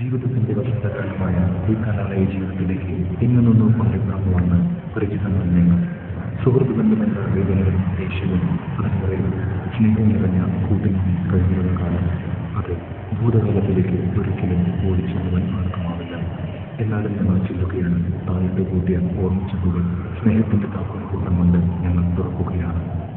ജീവിതത്തിന്റെ വശത്തക്കാലമായ ഈ കലാലയ ജീവിതത്തിലേക്ക് എങ്ങു നിന്നോ പങ്കെടുക്കാൻ വന്ന് പരിചിതങ്ങൾ നിങ്ങൾ സുഹൃത്ത് ബന്ധമെന്ന വേദനയും ദേഷ്യവും പരസ്പരം സ്നേഹം നിറഞ്ഞ കൂട്ടിനും കഴിഞ്ഞുള്ള കാലം അത് ഭൂതകാലത്തിലേക്ക് ഒരിക്കലും ഓടിച്ചെല്ലുവാൻ ആർക്കുമാവില്ല എന്നാലും ഞങ്ങൾ ചെല്ലുകയാണ് താഴിട്ട് കൂട്ടിയ ഓർമ്മിച്ചതുകൾ സ്നേഹത്തിന്റെ താക്കോൽ കൂട്ടം കൊണ്ട് ഞങ്ങൾ തുറക്കുകയാണ്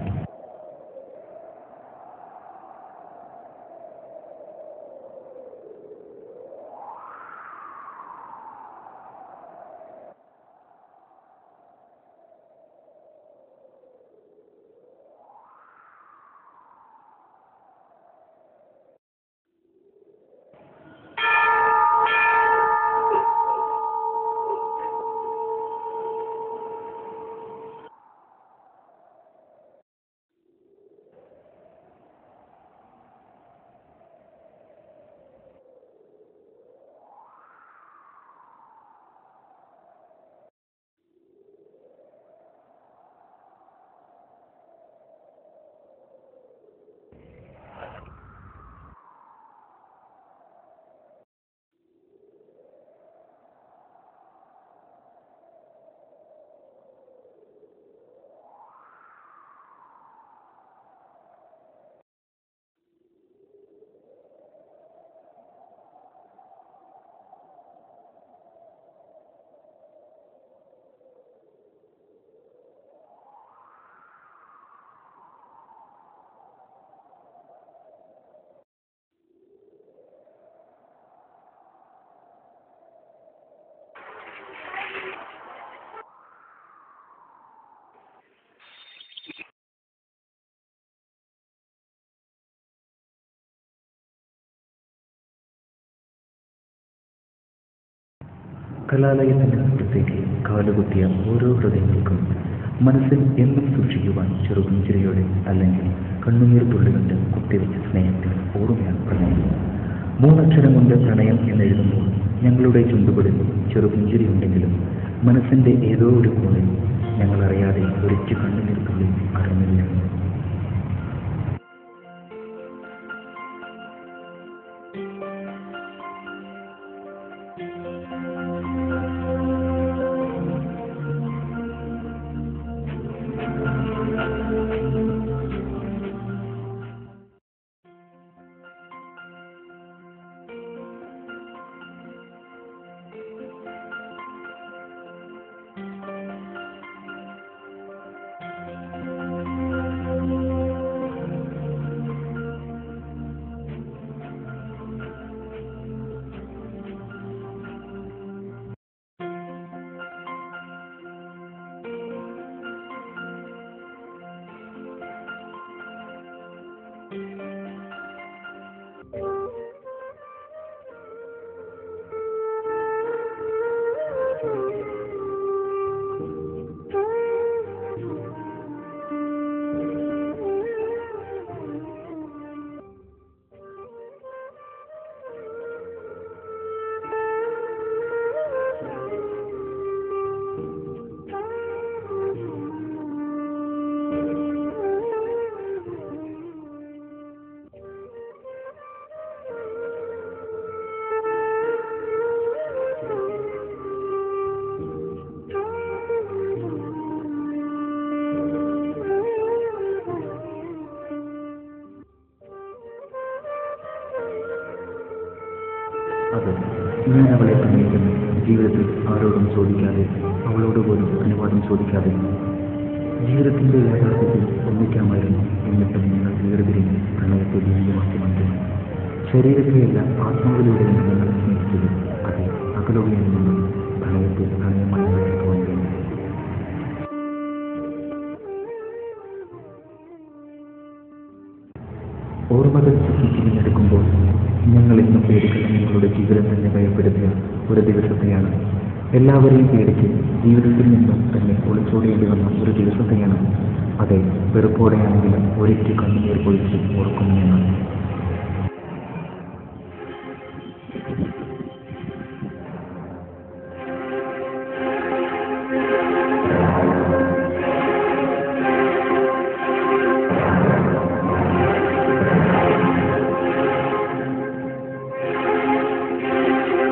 കലാലയത്തിന്റെ മുറ്റത്തേക്ക് കാലുകുത്തിയ ഓരോ ഹൃദയങ്ങൾക്കും മനസ്സിൽ എന്നും സൂക്ഷിക്കുവാൻ ചെറുപുഞ്ചിരിയോടെ അല്ലെങ്കിൽ കണ്ണുനീർ തുള്ളികൊണ്ട് കുത്തിവെച്ച സ്നേഹത്തിന് ഓർമ്മയാണ് പ്രണയം മൂന്നക്ഷരം കൊണ്ട് പ്രണയം എന്നെഴുതുമ്പോൾ ഞങ്ങളുടെ ചുണ്ടുകളിൽ ചെറുപുഞ്ചിരി ഉണ്ടെങ്കിലും മനസ്സിന്റെ ഏതോ ഒരു കോണിൽ ഞങ്ങൾ അറിയാതെ ഒരിച്ചു കണ്ണുനീർ തുള്ളി അറിഞ്ഞില്ല അത് ഞാൻ അവളെ പ്രണയിക്കുന്നു ജീവിതത്തിൽ ആരോടും ചോദിക്കാതെ അവളോട് പോലും അനുവാദം ചോദിക്കാതെ ജീവിതത്തിന്റെ യാഥാർത്ഥ്യത്തിൽ ഒന്നിക്കാമായിരുന്നു എന്നിട്ടും നിങ്ങൾ വേർതിരിഞ്ഞ് പ്രണയത്തെ ജീവിതമാക്കി മാറ്റുന്നു ശരീരത്തെയല്ല ആത്മാവിലൂടെയാണ് നിങ്ങൾ സ്നേഹിച്ചത് അതെ അകലുകയിൽ നിന്നും പ്രണയത്തെ പ്രണയമായി നടക്കുവാൻ വേണ്ടി ഓർമ്മകൾ തിരിഞ്ഞെടുക്കുമ്പോൾ ഞങ്ങൾ ഇന്ന് പേടിക്കുന്ന നിങ്ങളുടെ ജീവിതം തന്നെ ഭയപ്പെടുത്തിയ ഒരു ദിവസത്തെയാണ് എല്ലാവരെയും പേടിച്ച് ജീവിതത്തിൽ നിന്നും തന്നെ ഒളിച്ചോടേണ്ടി വന്ന ഒരു ദിവസത്തെയാണ് അതെ വെറുപ്പോടെയാണെങ്കിലും ഒരിക്കൽ കണ്ണുനീർ പൊഴിച്ച് ഓർക്കുന്നു ഞങ്ങൾ Thank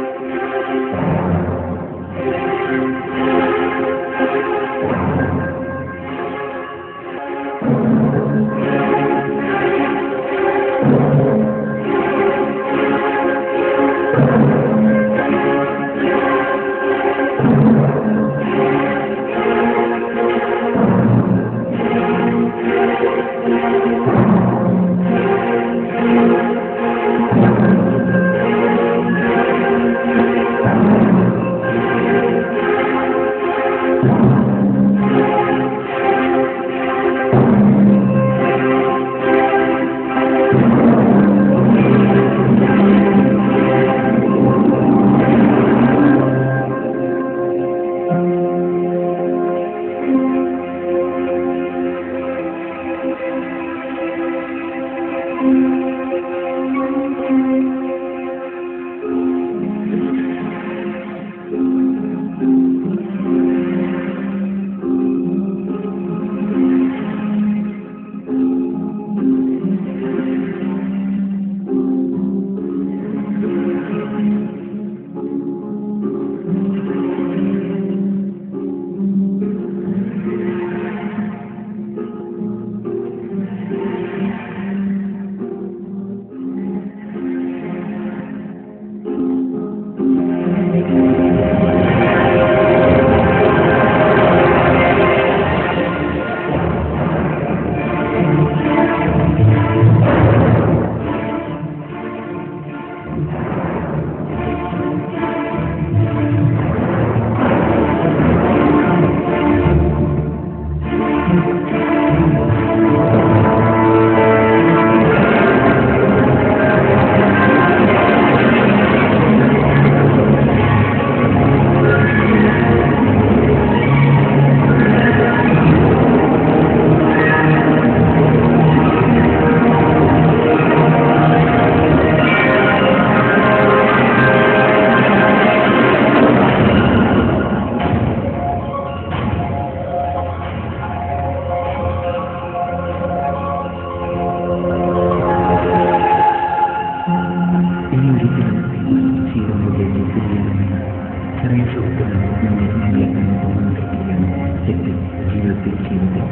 ശീലങ്ങളിലേക്ക് തിരിയുന്നു ചെറിയ സുഹൃത്തുക്കൾ നമ്മൾ നമ്മളെ തന്നെ തോന്നുകയാണ് തെറ്റ് ജീവിതത്തിൽ ജീവിതത്തിൽ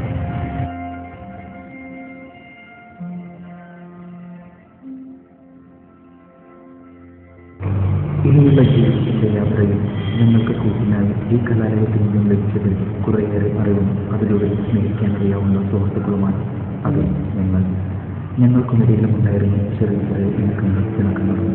ഇനിയുള്ള ജീവിതത്തിന്റെ യാത്രയിൽ ഞങ്ങൾക്ക് കൂട്ടിനായി ഈ കലാലയത്തിൽ നിന്നും ലഭിച്ചത് കുറേയേറെ അറിവും അതിലൂടെ സ്നേഹിക്കാനറിയാവുന്ന സുഹൃത്തുക്കളുമാണ് അത് ഞങ്ങൾ ഞങ്ങൾക്കുമിടയിലും ഉണ്ടായിരുന്ന ചെറിയ ചെറിയ ഇണക്കങ്ങൾ പിണക്കങ്ങളും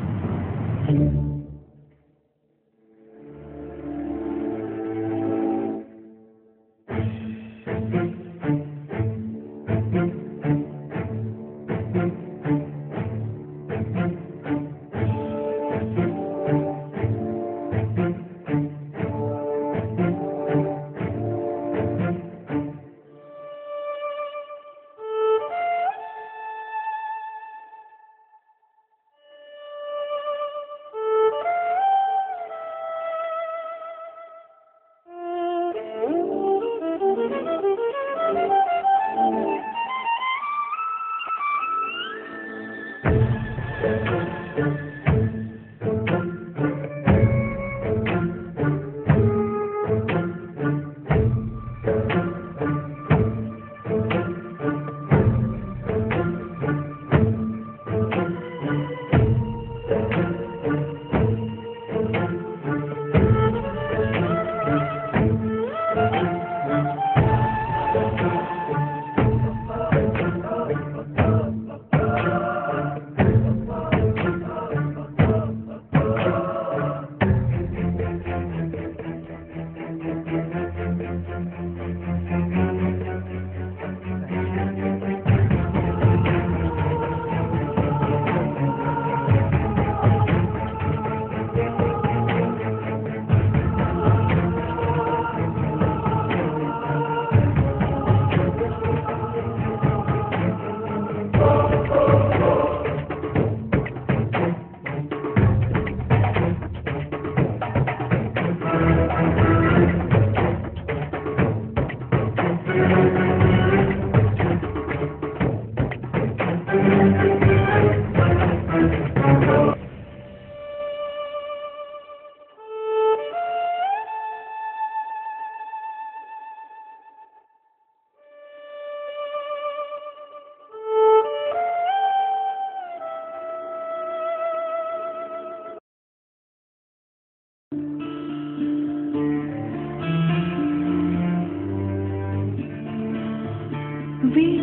വിട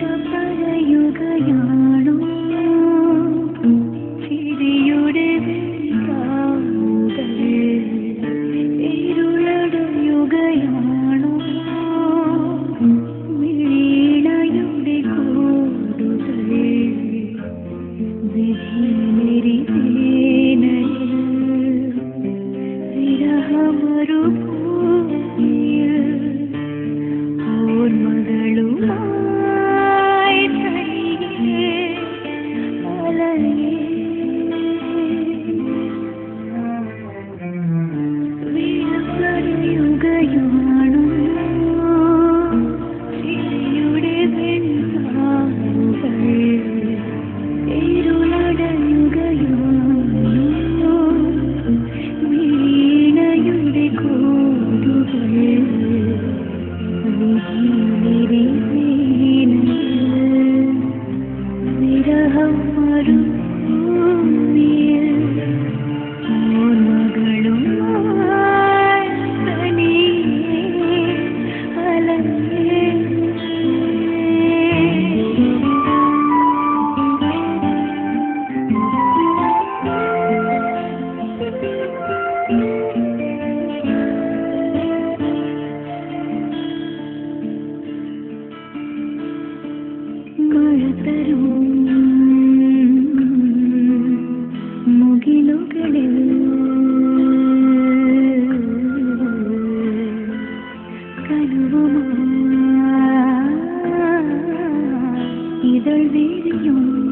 പറയുകയാണോ ചിരിയുടെ വെൺകാവുകൾ ഇരുളടയുകയാണോ വീണയുടെ കൂടുകൾ വിധിമേരി വേനലിൽ വിരഹമറുഭൂമിയിൽ ഓർമ്മകളുമായി തനിയെ അലയേ. വീണപറയുകയാണോ ചിരിയുടെ വെൺകാവുകൾ ഇരുളടയുകയാണോ വീണയുടെ കൂടുകൾ വിരഹം മരുഭൂമിയിൽ ഓർമ്മകളുമായി തനിയെ അലയേ. മഴതരും മുകിലുകളിൽ കനുവുമാ ഇതൾ വീഴിയും